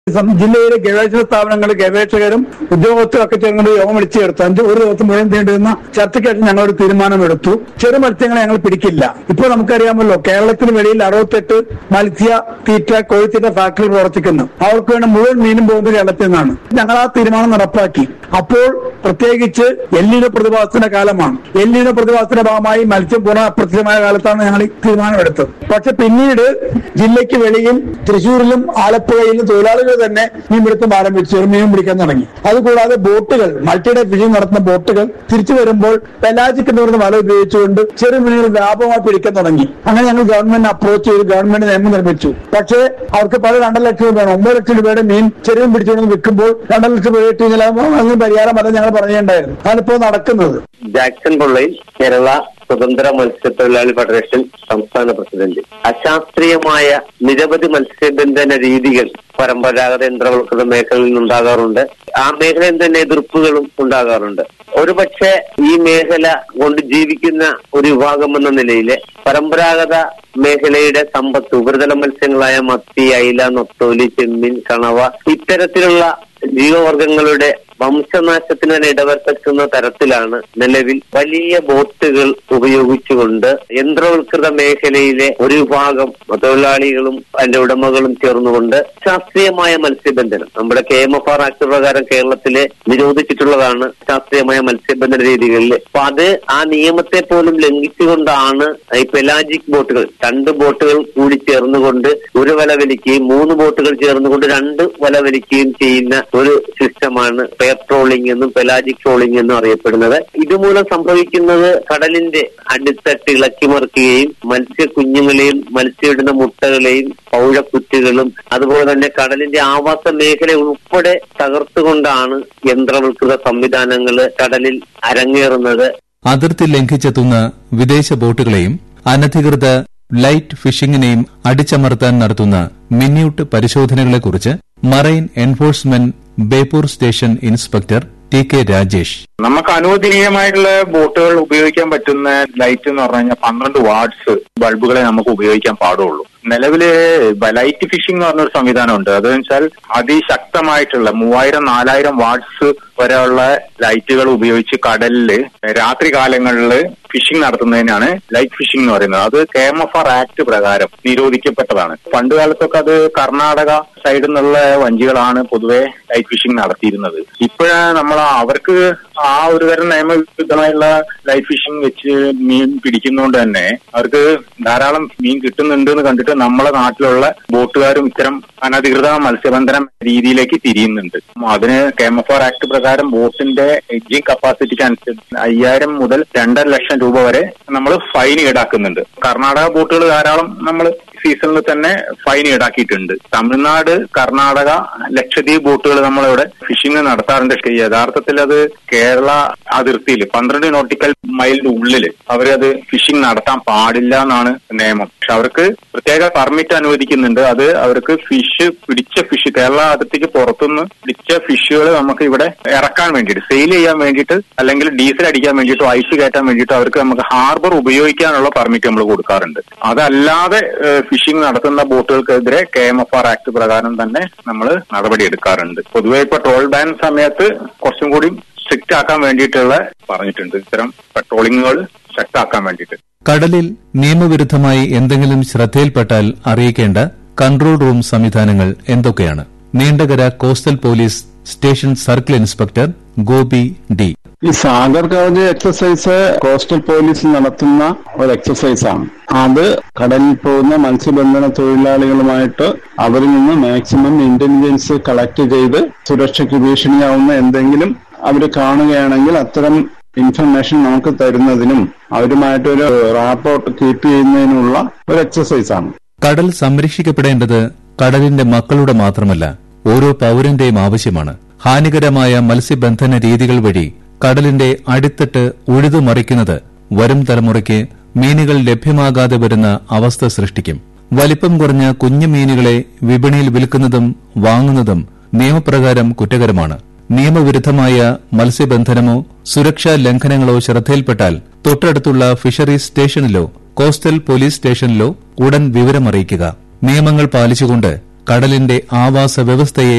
some- ജില്ലയിലെ ഗവേഷണ സ്ഥാപനങ്ങൾ ഗവേഷകരും ഉദ്യോഗസ്ഥരും ഒക്കെ ചേർന്ന് യോഗം വിളിച്ചു ചേർത്ത് അഞ്ച് ഒരു ദിവസം മുഴുവൻ നീണ്ടുനിന്ന ചർച്ചയ്ക്കായിട്ട് ഞങ്ങൾ ഒരു തീരുമാനമെടുത്തു ചെറു മത്സ്യങ്ങളെ ഞങ്ങൾ പിടിക്കില്ല ഇപ്പോൾ നമുക്കറിയാമല്ലോ കേരളത്തിന് വെളിയിൽ അറുപത്തെട്ട് മത്സ്യ തീറ്റ കോഴിത്തീറ്റ ഫാക്ടറി പ്രവർത്തിക്കുന്നു അവർക്ക് വേണ്ട മുഴുവൻ മീനും പോകുന്നത് കേരളത്തിൽ നിന്നാണ് ഞങ്ങൾ ആ തീരുമാനം നടപ്പാക്കി അപ്പോൾ പ്രത്യേകിച്ച് എല്ലിന പ്രതിഭാസത്തിന്റെ കാലമാണ് എല്ലിന പ്രതിഭാസത്തിന്റെ ഭാഗമായി മത്സ്യം പുനഃ അപ്രത്യക്ഷമായ കാലത്താണ് ഞങ്ങൾ ഈ തീരുമാനമെടുത്തത് പക്ഷെ പിന്നീട് ജില്ലയ്ക്ക് വെളിയിൽ തൃശൂരിലും ആലപ്പുഴയിലും തൊഴിലാളികൾ തന്നെ മീൻപിടുത്തം ആരംഭിച്ചു മീൻ പിടിക്കാൻ തുടങ്ങി അതുകൂടാതെ ബോട്ടുകൾ മൾട്ടിഡേ ഫിഷിംഗ് നടത്തുന്ന ബോട്ടുകൾ തിരിച്ചു വരുമ്പോൾ പെലാജിക് എന്ന് പറയുന്ന വല ഉപയോഗിച്ചുകൊണ്ട് ചെറു മീനുകൾ വ്യാപകമായി പിടിക്കാൻ തുടങ്ങി അങ്ങനെ ഞങ്ങൾ ഗവൺമെന്റ് അപ്രോച്ച് ചെയ്ത് ഗവൺമെന്റ് നിയമം നിർമ്മിച്ചു പക്ഷേ അവർക്ക് പല രണ്ടര ലക്ഷം രൂപ വേണം ഒമ്പത് ലക്ഷം രൂപയുടെ മീൻ ചെറിയ മീൻ പിടിച്ചുകൊണ്ട് വിൽക്കുമ്പോൾ രണ്ടര ലക്ഷം രൂപ കിട്ടി അതിന് പരിഹാരം അല്ല ഞങ്ങൾ പറയുകയുണ്ടായിരുന്നു അതാണിപ്പോ നടക്കുന്നത് ജാക്സൺ പൊള്ളയിൽ കേരള സ്വതന്ത്ര മത്സ്യത്തൊഴിലാളി ഫെഡറേഷൻ സംസ്ഥാന പ്രസിഡന്റ് അശാസ്ത്രീയമായ നിരവധി മത്സ്യബന്ധന രീതികൾ പരമ്പരാഗത യന്ത്രവൽകൃത മേഖലയിൽ നിന്നുണ്ടാകാറുണ്ട് ആ മേഖലയിൽ തന്നെ എതിർപ്പുകളും ഉണ്ടാകാറുണ്ട് ഒരുപക്ഷെ ഈ മേഖല കൊണ്ട് ജീവിക്കുന്ന ഒരു വിഭാഗം എന്ന നിലയിൽ പരമ്പരാഗത മേഖലയുടെ സമ്പത്ത് ഉപരിതല മത്സ്യങ്ങളായ മത്തി അയില നൊത്തോലി ചെമ്മീൻ കണവ ഇത്തരത്തിലുള്ള ജീവവർഗങ്ങളുടെ വംശനാശത്തിന് തന്നെ ഇടവരുത്തുന്ന തരത്തിലാണ് നിലവിൽ വലിയ ബോട്ടുകൾ ഉപയോഗിച്ചുകൊണ്ട് യന്ത്രവൽകൃത മേഖലയിലെ ഒരു വിഭാഗം തൊഴിലാളികളും അതിന്റെ ഉടമകളും ചേർന്നുകൊണ്ട് ശാസ്ത്രീയമായ മത്സ്യബന്ധനം നമ്മുടെ K M F R act പ്രകാരം കേരളത്തിലെ നിരോധിച്ചിട്ടുള്ളതാണ് ശാസ്ത്രീയമായ മത്സ്യബന്ധന രീതികളിൽ അപ്പൊ അത് ആ നിയമത്തെ പോലും ലംഘിച്ചുകൊണ്ടാണ് ഈ പെലാജിക് ബോട്ടുകൾ രണ്ട് ബോട്ടുകൾ കൂടി ചേർന്നുകൊണ്ട് ഒരു വല വലിക്കുകയും മൂന്ന് ബോട്ടുകൾ ചേർന്നുകൊണ്ട് രണ്ട് വല വലിക്കുകയും ചെയ്യുന്ന ഒരു സിസ്റ്റമാണ് പെയർ ട്രോളിംഗ് എന്നും പെലാജിക് ട്രോളിംഗ് എന്നും അറിയപ്പെടുന്നത് ഇതുമൂലം സംഭവിക്കുന്നത് കടലിന്റെ അടിത്തട്ട് ഇളക്കിമറിക്കുകയും മത്സ്യ കുഞ്ഞുങ്ങളെയും മത്സ്യമിടുന്ന മുട്ടകളെയും പൗഴക്കുറ്റുകളും അതുപോലെ തന്നെ കടലിന്റെ ആവാസ മേഖല ഉൾപ്പെടെ തകർത്തുകൊണ്ടാണ് യന്ത്രവൽകൃത സംവിധാനങ്ങൾ കടലിൽ അരങ്ങേറുന്നത് അതിർത്തി ലംഘിച്ചെത്തുന്ന വിദേശ ബോട്ടുകളെയും അനധികൃത ലൈറ്റ് ഫിഷിംഗിനെയും അടിച്ചമർത്താൻ നടത്തുന്ന മിന്യൂട്ട് പരിശോധനകളെക്കുറിച്ച് marine enforcement Beypore station inspector T K Rajesh നമുക്ക് അനുവദനീയമായിട്ടുള്ള ബോട്ടുകൾ ഉപയോഗിക്കാൻ പറ്റുന്ന ലൈറ്റ് എന്ന് പറഞ്ഞു കഴിഞ്ഞാൽ പന്ത്രണ്ട് വാട്ട്സ് ബൾബുകളെ നമുക്ക് ഉപയോഗിക്കാൻ പാടുള്ളൂ നിലവില് ലൈറ്റ് ഫിഷിംഗ് എന്ന് പറഞ്ഞൊരു സംവിധാനമുണ്ട് അതെന്ന് വെച്ചാൽ അതിശക്തമായിട്ടുള്ള മൂവായിരം നാലായിരം വാട്ട്സ് വരെയുള്ള ലൈറ്റുകൾ ഉപയോഗിച്ച് കടലില് രാത്രി കാലങ്ങളിൽ ഫിഷിംഗ് നടത്തുന്നതിനാണ് ലൈറ്റ് ഫിഷിംഗ് എന്ന് പറയുന്നത് അത് K M F R act പ്രകാരം നിരോധിക്കപ്പെട്ടതാണ് പണ്ട് കാലത്തൊക്കെ അത് കർണാടക സൈഡിൽ നിന്നുള്ള വഞ്ചികളാണ് പൊതുവെ ലൈറ്റ് ഫിഷിംഗ് നടത്തിയിരുന്നത് ഇപ്പോഴ നമ്മൾ അവർക്ക് ആ ഒരു തരം നിയമവിരുദ്ധമായുള്ള ലൈറ്റ് ഫിഷിംഗ് വെച്ച് മീൻ പിടിക്കുന്നതുകൊണ്ട് തന്നെ അവർക്ക് ധാരാളം മീൻ കിട്ടുന്നുണ്ട് എന്ന് കണ്ടിട്ട് നമ്മളെ നാട്ടിലുള്ള ബോട്ടുകാരും ഇത്തരം അനധികൃത മത്സ്യബന്ധന രീതിയിലേക്ക് തിരിയുന്നുണ്ട് അതിന് K M F R act പ്രകാരം ബോട്ടിന്റെ എഡ്ജിങ് കപ്പാസിറ്റിക്ക് അനുസരിച്ച് അയ്യായിരം മുതൽ രണ്ടര ലക്ഷം രൂപ വരെ നമ്മൾ ഫൈൻ ഈടാക്കുന്നുണ്ട് കർണാടക ബോട്ടുകൾ ധാരാളം നമ്മൾ സീസണിൽ തന്നെ ഫൈൻ ഈടാക്കിയിട്ടുണ്ട് തമിഴ്നാട് കർണാടക ലക്ഷദ്വീപ് ബോട്ടുകൾ നമ്മളിവിടെ ഫിഷിംഗ് നടത്താറുണ്ട് പക്ഷേ യഥാർത്ഥത്തിൽ അത് കേരള അതിർത്തിയിൽ പന്ത്രണ്ട് നോട്ടിക്കൽ മൈലിന്റെ ഉള്ളിൽ അവരത് ഫിഷിംഗ് നടത്താൻ പാടില്ല എന്നാണ് നിയമം പക്ഷെ അവർക്ക് പ്രത്യേക പെർമിറ്റ് അനുവദിക്കുന്നുണ്ട് അത് അവർക്ക് ഫിഷ് പിടിച്ച ഫിഷ് കേരള അതിർത്തിക്ക് പുറത്തുനിന്ന് പിടിച്ച ഫിഷുകൾ നമുക്ക് ഇവിടെ ഇറക്കാൻ വേണ്ടിയിട്ട് സെയിൽ ചെയ്യാൻ വേണ്ടിയിട്ട് അല്ലെങ്കിൽ ഡീസൽ അടിക്കാൻ വേണ്ടിയിട്ടോ ഐസ് കയറ്റാൻ വേണ്ടിയിട്ടോ അവർക്ക് നമുക്ക് ഹാർബർ ഉപയോഗിക്കാനുള്ള പെർമിറ്റ് നമ്മൾ കൊടുക്കാറുണ്ട് അതല്ലാതെ ഫിഷിംഗ് നടത്തുന്ന ബോട്ടുകൾക്കെതിരെ K M F R act പ്രകാരം തന്നെ നമ്മൾ നടപടി എടുക്കാറുണ്ട് പൊതുവെ ഇപ്പൊ ടോൾ ബാൻ സമയത്ത് കുറച്ചും കൂടി സ്ട്രിക്റ്റ് ആക്കാൻ വേണ്ടിയിട്ടുള്ള പറഞ്ഞിട്ടുണ്ട് ഇത്തരം പെട്രോളിങ്ങുകൾ ശക്തമാക്കാൻ വേണ്ടിയിട്ട് കടലിൽ നിയമവിരുദ്ധമായി എന്തെങ്കിലും ശ്രദ്ധയിൽപ്പെട്ടാൽ അറിയിക്കേണ്ട കൺട്രോൾ റൂം സംവിധാനങ്ങൾ എന്തൊക്കെയാണ് Neendakara coastal police station circle inspector Gopi D ഈ Sagar Kavach exercise coastal police നടത്തുന്ന ഒരു എക്സസൈസ് ആണ് അത് കടലിൽ പോകുന്ന മത്സ്യബന്ധന തൊഴിലാളികളുമായിട്ട് അവരിൽ നിന്ന് മാക്സിമം ഇന്റലിജൻസ് കളക്ട് ചെയ്ത് സുരക്ഷയ്ക്ക് ഭീഷണിയാവുന്ന എന്തെങ്കിലും അവർ കാണുകയാണെങ്കിൽ അത്തരം ഇൻഫർമേഷൻ നമുക്ക് തരുന്നതിനും അവരുമായിട്ടൊരു റാപ്പോർട്ട് കീപ്പ് ചെയ്യുന്നതിനുള്ള ഒരു എക്സസൈസ് ആണ് കടൽ സംരക്ഷിക്കപ്പെടേണ്ടത് കടലിന്റെ മക്കളുടെ മാത്രമല്ല ഓരോ പൌരന്റെയും ആവശ്യമാണ് ഹാനികരമായ മത്സ്യബന്ധന രീതികൾ വഴി കടലിന്റെ അടിത്തട്ട് ഉഴുതുമറിക്കുന്നത് വരും തലമുറയ്ക്ക് മീനുകൾ ലഭ്യമാകാതെ വരുന്ന അവസ്ഥ സൃഷ്ടിക്കും വലിപ്പം കുറഞ്ഞ കുഞ്ഞു മീനുകളെ വിപണിയിൽ വിൽക്കുന്നതും വാങ്ങുന്നതും നിയമപ്രകാരം കുറ്റകരമാണ് നിയമവിരുദ്ധമായ മത്സ്യബന്ധനമോ സുരക്ഷാ ലംഘനങ്ങളോ ശ്രദ്ധയിൽപ്പെട്ടാൽ തൊട്ടടുത്തുള്ള ഫിഷറീസ് സ്റ്റേഷനിലോ കോസ്റ്റൽ പോലീസ് സ്റ്റേഷനിലോ ഉടൻ വിവരമറിയിക്കുക നിയമങ്ങൾ പാലിച്ചുകൊണ്ട് കടലിന്റെ ആവാസ വ്യവസ്ഥയെ